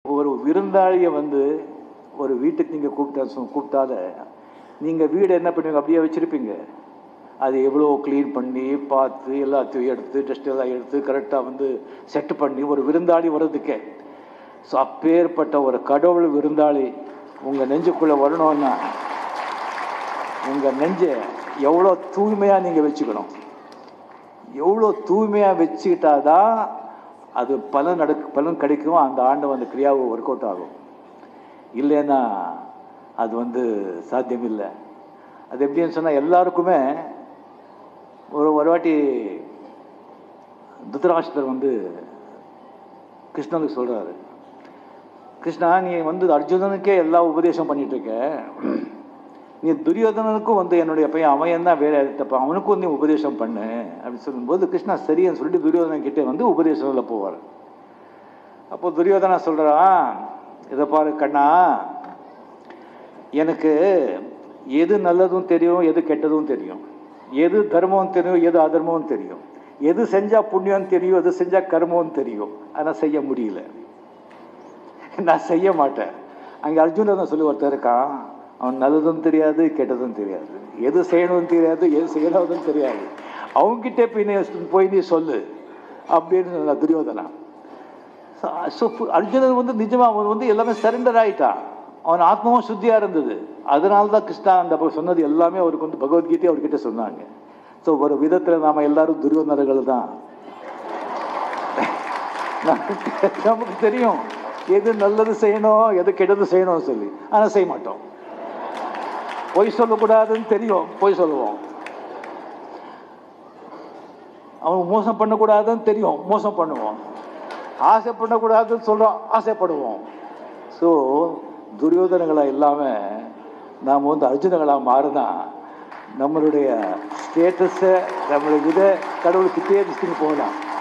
ஒரு விருந்தாளியை வந்து ஒரு வீட்டுக்கு நீங்கள் கூப்பிட்டா சொ- கூப்பிட்டால நீங்கள் வீடு என்ன பண்ணுவீங்க அப்படியே வச்சுருப்பீங்க அது எவ்வளோ க்ளீன் பண்ணி பார்த்து எல்லாத்தையும் எடுத்து டஸ்ட் எல்லாம் எடுத்து கரெக்டாக வந்து செட் பண்ணி ஒரு விருந்தாளி வர்றதுக்கே ஸோ அப்பேற்பட்ட ஒரு கடவுள் விருந்தாளி உங்கள் நெஞ்சுக்குள்ளே வரணும்னா உங்கள் நெஞ்சை எவ்வளோ தூய்மையாக நீங்கள் வச்சுக்கணும் எவ்வளோ தூய்மையாக வச்சுக்கிட்டாதான் அது பலன் நடக்கு பலன் கிடைக்கும் அந்த ஆண்டு அந்த கிரியாவை ஒர்க் அவுட் ஆகும் இல்லைன்னா அது வந்து சாத்தியமில்லை அது எப்படின்னு சொன்னால் எல்லாருக்குமே ஒரு ஒரு வாட்டி துத்தராஷ்டர் வந்து கிருஷ்ணனுக்கு சொல்கிறாரு கிருஷ்ணா நீ வந்து அர்ஜுனனுக்கே எல்லா உபதேசம் பண்ணிட்டு இருக்க நீ துரியோதனனுக்கும் வந்து என்னுடைய பையன் அவன் தான் வேற தப்ப அவனுக்கும் நீ உபதேசம் பண்ணு அப்படின்னு சொல்லும்போது கிருஷ்ணா சரின்னு சொல்லிட்டு துரியோதனன் கிட்டே வந்து உபதேசத்தில் போவார் அப்போ துரியோதனா சொல்கிறான் இதை பாரு கண்ணா எனக்கு எது நல்லதும் தெரியும் எது கெட்டதும் தெரியும் எது தர்மம் தெரியும் எது அதர்மம் தெரியும் எது செஞ்சா புண்ணியம் தெரியும் எது செஞ்சா கர்மம் தெரியும் ஆனால் செய்ய முடியல நான் செய்ய மாட்டேன் அங்கே அர்ஜுனன் சொல்லி ஒருத்தர் இருக்கான் அவன் நல்லதும் தெரியாது கெட்டதும் தெரியாது எது செய்யணும்னு தெரியாது எது செய்யறதும் தெரியாது அவங்ககிட்ட போய் நீ போய் நீ சொல்லு அப்படின்னு சொன்ன துரியோதனா ஸோ அர்ஜுனன் வந்து நிஜமா அவன் வந்து எல்லாமே சரண்டர் ஆயிட்டான் அவன் ஆத்மாவும் சுத்தியா இருந்தது அதனால தான் கிருஷ்ணா அந்த அப்ப சொன்னது எல்லாமே அவருக்கு வந்து பகவத்கீதை அவர்கிட்ட சொன்னாங்க ஸோ ஒரு விதத்தில் நாம எல்லாரும் துரியோதனர்கள் தான் நமக்கு தெரியும் எது நல்லது செய்யணும் எது கெட்டது செய்யணும் சொல்லி ஆனால் செய்ய மாட்டோம் பொய் சொல்லக்கூடாதுன்னு தெரியும் பொய் சொல்லுவோம் அவன் மோசம் பண்ணக்கூடாதுன்னு தெரியும் மோசம் பண்ணுவோம் ஆசை பண்ணக்கூடாதுன்னு சொல்கிறோம் ஆசைப்படுவோம் ஸோ துரியோதனங்களாக இல்லாமல் நாம் வந்து அர்ஜுனங்களாக மாறினா நம்மளுடைய ஸ்டேட்டஸை நம்மளுடைய இதை கடவுளுக்கு தேடிச்சுட்டு போகலாம்